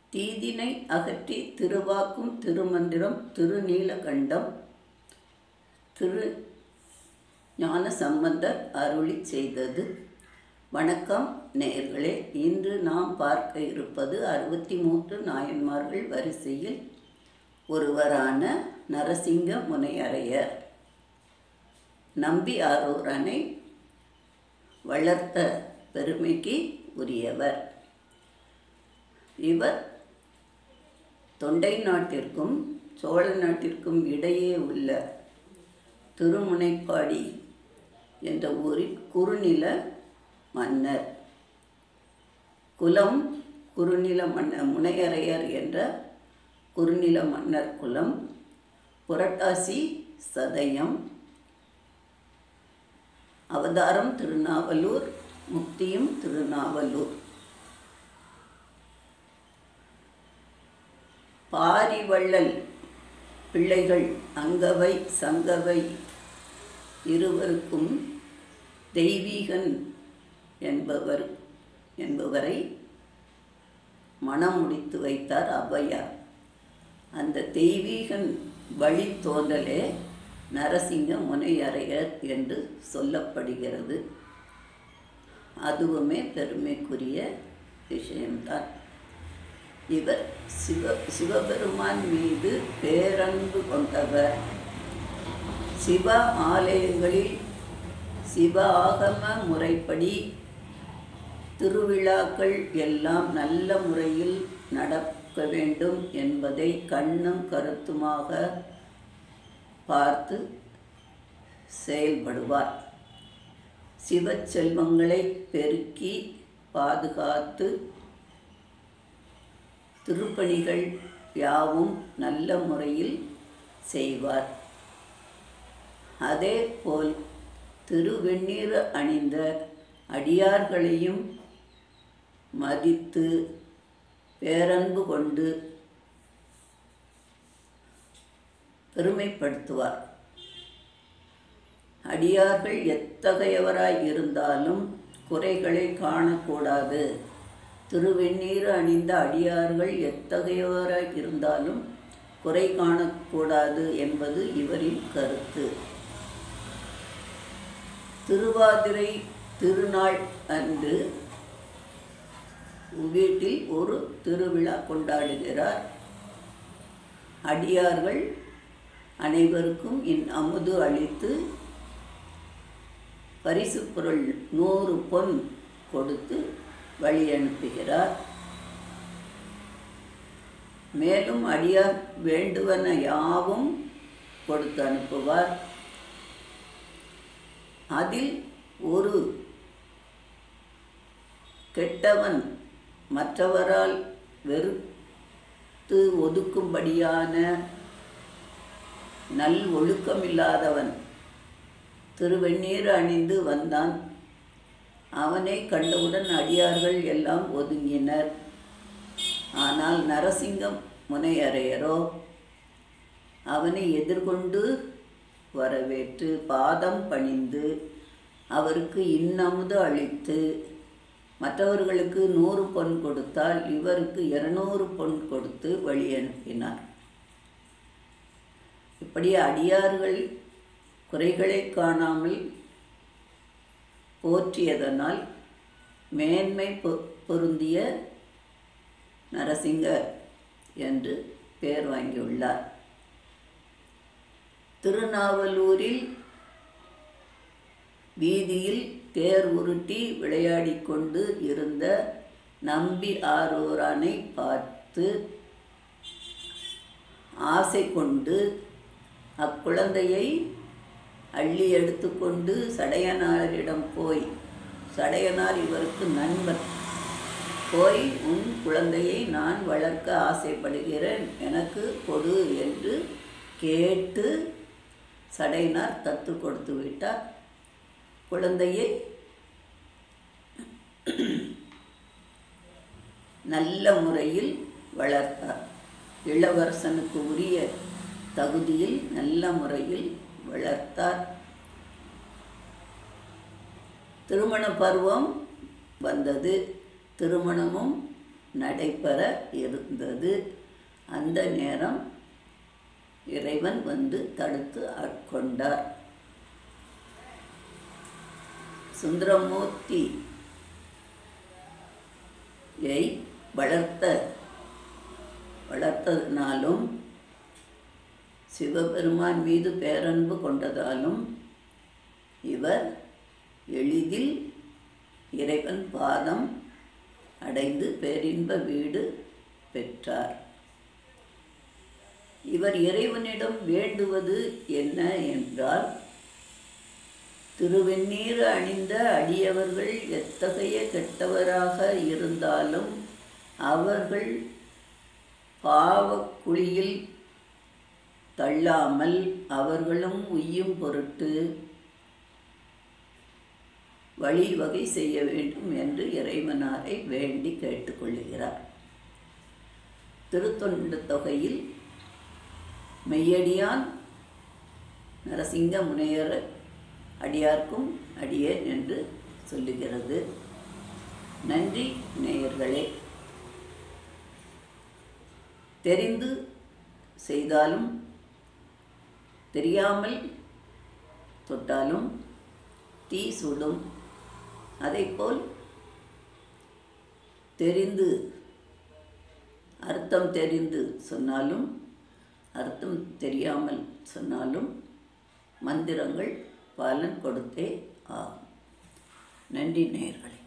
தீதினை அகற்றி திருவாக்கும் திருமந்திரம் திருநீலகண்டம் திரு ஞான சம்பந்தர் அருளி செய்தது வணக்கம் நேயர்களே இன்று நாம் பார்க்க இருப்பது அறுபத்தி மூன்று நாயன்மார்கள் வரிசையில் ஒருவரான நரசிங்க முனையரையர் நம்பி ஆரூரனை வளர்த்த பெருமைக்கு உரியவர் இவர் தொண்டை நாட்டிற்கும் சோழ நாட்டிற்கும் இடையே உள்ள திருமுனைப்பாடி என்ற ஊரில் குறுநில மன்னர் குலம் குறுநில மன்னர் முனையரையர் என்ற குறுநில மன்னர் குலம் புரட்டாசி சதயம் அவதாரம் திருநாவலூர் முக்தியும் திருநாவலூர் பாரிவள்ளல் பிள்ளைகள் அங்கவை சங்கவை இருவருக்கும் தெய்வீகன் என்பவர் என்பவரை மனம் முடித்து வைத்தார் ஔவையார் அந்த தெய்வீகன் வழி தோன்றலே நரசிங்க முனையரையர் என்று சொல்லப்படுகிறது அதுவுமே பெருமைக்குரிய விஷயம்தான் இவர் சிவ சிவபெருமான் மீது பேரன்பு கொண்டவர் சிவ ஆலயங்களில் சிவ ஆகம முறைப்படி திருவிழாக்கள் எல்லாம் நல்ல முறையில் நடக்க வேண்டும் என்பதை கண்ணும் கருத்துமாக பார்த்து செயல்படுவார் சிவ செல்வங்களை பெருக்கி பாதுகாத்து திருப்பணிகள் யாவும் நல்ல முறையில் செய்வார் அதே போல் திருவெண்ணீர் அணிந்த அடியார்களையும் மதித்து பேரன்பு கொண்டு பெருமைப்படுத்துவார் அடியார்கள் எத்தகையவராய் இருந்தாலும் குறைகளை காணக்கூடாது திருவெண்ணீர் அணிந்த அடியார்கள் எத்தகையவராய் இருந்தாலும் குறை காணக்கூடாது என்பது இவரின் கருத்து திருவாதிரை திருநாள் அன்று வீட்டில் ஒரு திருவிழா கொண்டாடுகிறார் அடியார்கள் அனைவருக்கும் இன் அமுது அளித்து பரிசு பொருள் நூறு பொன் கொடுத்து வழி அனுப்புகிறார் மேலும் அடியார் வேண்டுவன யாவும் கொடுத்து அனுப்புவார் அதில் ஒரு கெட்டவன் மற்றவரால் வெறுத்து ஒதுக்கும்படியான நல் ஒழுக்கமில்லாதவன் திருவெண்ணீர் அணிந்து வந்தான் அவனை கண்டவுடன் அடியார்கள் எல்லாம் ஒதுங்கினர் ஆனால் நரசிங்கம் முனையரையரோ அவனை எதிர்கொண்டு வரவேற்று பாதம் பணிந்து அவருக்கு இன்னமுது அளித்து மற்றவர்களுக்கு நூறு பொன் கொடுத்தால் இவருக்கு இருநூறு பொன் கொடுத்து வழி அனுப்பினார் இப்படி அடியார்கள் குறைகளை காணாமல் போற்றியதனால் மேன்மை பொருந்திய நரசிங்கர் என்று பெயர் வாங்கியுள்ளார் திருநாவலூரில் வீதியில் தேர் உருட்டி விளையாடி கொண்டு இருந்த நம்பி ஆரூரானை பார்த்து ஆசை கொண்டு அக்குழந்தையை அள்ளி எடுத்துக்கொண்டு சடையனாரிடம் போய் சடையனார் இவருக்கு நண்பர் போய் உன் குழந்தையை நான் வளர்க்க ஆசைப்படுகிறேன் எனக்கு கொடு என்று கேட்டு சடையனார் தத்து கொடுத்து விட்டார் குழந்தையை நல்ல முறையில் வளர்த்தார் இளவரசனுக்கு உரிய தகுதியில் நல்ல முறையில் வளர்த்தார் திருமண பருவம் வந்தது திருமணமும் நடைபெற இருந்தது அந்த நேரம் இறைவன் வந்து தடுத்து ஆட்கொண்டார் சுந்தரமூர்த்தி யை வளர்த்த வளர்த்ததினாலும் சிவபெருமான் மீது பேரன்பு கொண்டதாலும் இவர் எளிதில் இறைவன் பாதம் அடைந்து பேரின்ப வீடு பெற்றார் இவர் இறைவனிடம் வேண்டுவது என்ன என்றால் திருவெண்ணீர் அணிந்த அடியவர்கள் எத்தகைய கெட்டவராக இருந்தாலும் அவர்கள் பாவக்குழியில் தள்ளாமல் அவர்களும் உய்யும் பொருட்டு வழிவகை செய்ய வேண்டும் என்று இறைவனாரை வேண்டி கேட்டுக்கொள்கிறார் திருத்தொண்ட தொகையில் மெய்யடியான் நரசிங்க முனையர் அடியார்க்கும் அடியேன் என்று சொல்லுகிறது நன்றி நேயர்களே தெரிந்து செய்தாலும் தெரியாமல் தொட்டாலும் தீ சுடும் அதைப்போல் தெரிந்து அர்த்தம் தெரிந்து சொன்னாலும் அர்த்தம் தெரியாமல் சொன்னாலும் மந்திரங்கள் பலன் கொடுத்தே ஆகும் நன்றி நேயர்களே